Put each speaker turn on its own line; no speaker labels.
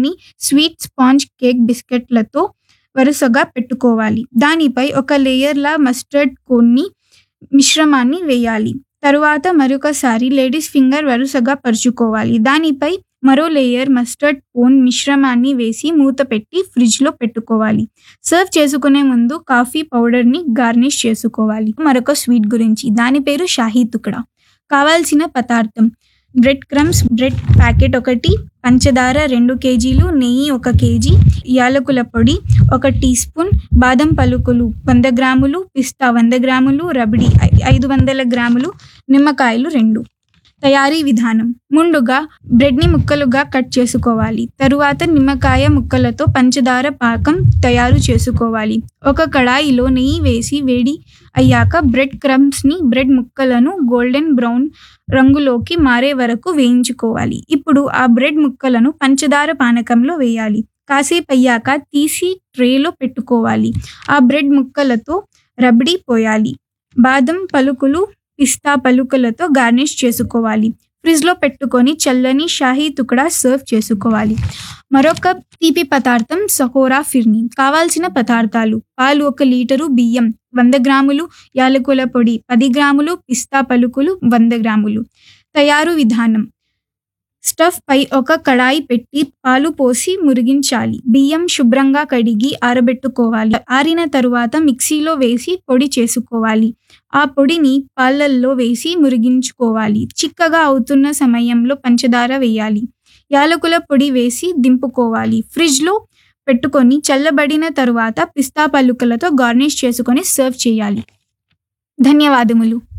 కొన్ని sweet sponge cake బిస్కెట్లతో వరుసగా పెట్టుకోవాలి దానిపై ఒక లేయర్లా మస్టర్డ్ కొన్ని మిశ్రమాన్ని వేయాలి తరువాత మరొకసారి లేడీస్ ఫింగర్ వరుసగా పరుచుకోవాలి దానిపై మరో లేయర్ మస్టర్డ్ కోన్ మిశ్రమాన్ని వేసి మూత పెట్టి ఫ్రిడ్జ్లో పెట్టుకోవాలి సర్వ్ చేసుకునే ముందు కాఫీ పౌడర్ని గార్నిష్ చేసుకోవాలి మరొక స్వీట్ గురించి దాని పేరు షాహీ తుకడా కావాల్సిన పదార్థం బ్రెడ్ క్రమ్స్ బ్రెడ్ ప్యాకెట్ ఒకటి పంచదార రెండు కేజీలు నెయ్యి ఒక కేజీ యాలకుల పొడి ఒక టీ స్పూన్ బాదం పలుకులు వంద గ్రాములు పిస్తా వంద గ్రాములు రబడి ఐ- ఐదు వందల గ్రాములు నిమ్మకాయలు రెండు తయారీ విధానం ముందుగా బ్రెడ్ని ముక్కలుగా కట్ చేసుకోవాలి తరువాత నిమ్మకాయ ముక్కలతో పంచదార పాకం తయారు చేసుకోవాలి ఒక కడాయిలో నెయ్యి వేసి వేడి అయ్యాక బ్రెడ్ క్రమ్స్ని బ్రెడ్ ముక్కలను గోల్డెన్ బ్రౌన్ రంగులోకి మారే వరకు వేయించుకోవాలి ఇప్పుడు ఆ బ్రెడ్ ముక్కలను పంచదార పానకంలో వేయాలి కాసేపు అయ్యాక తీసి ట్రేలో పెట్టుకోవాలి ఆ బ్రెడ్ ముక్కలతో రబడీ పోయాలి బాదం పలుకులు పిస్తా పలుకులతో గార్నిష్ చేసుకోవాలి ఫ్రిడ్జ్లో పెట్టుకొని చల్లని షాహీ తుకడా సర్వ్ చేసుకోవాలి మరొక తీపి పదార్థం సహోరా ఫిర్ని కావాల్సిన పదార్థాలు పాలు ఒక లీటరు బియ్యం వంద గ్రాములు యాలకుల పొడి పది గ్రాములు పిస్తా పలుకులు వంద గ్రాములు తయారు విధానం స్టఫ్ పై ఒక కడాయి పెట్టి పాలు పోసి మురిగించాలి బియ్యం శుభ్రంగా కడిగి ఆరబెట్టుకోవాలి ఆరిన తరువాత మిక్సీలో వేసి పొడి చేసుకోవాలి ఆ పొడిని పాలల్లో వేసి మురిగించుకోవాలి చిక్కగా అవుతున్న సమయంలో పంచదార వేయాలి యాలకుల పొడి వేసి దింపుకోవాలి ఫ్రిడ్జ్లో పెట్టుకొని చల్లబడిన తరువాత పిస్తా పలుకులతో గార్నిష్ చేసుకొని సర్వ్ చేయాలి ధన్యవాదములు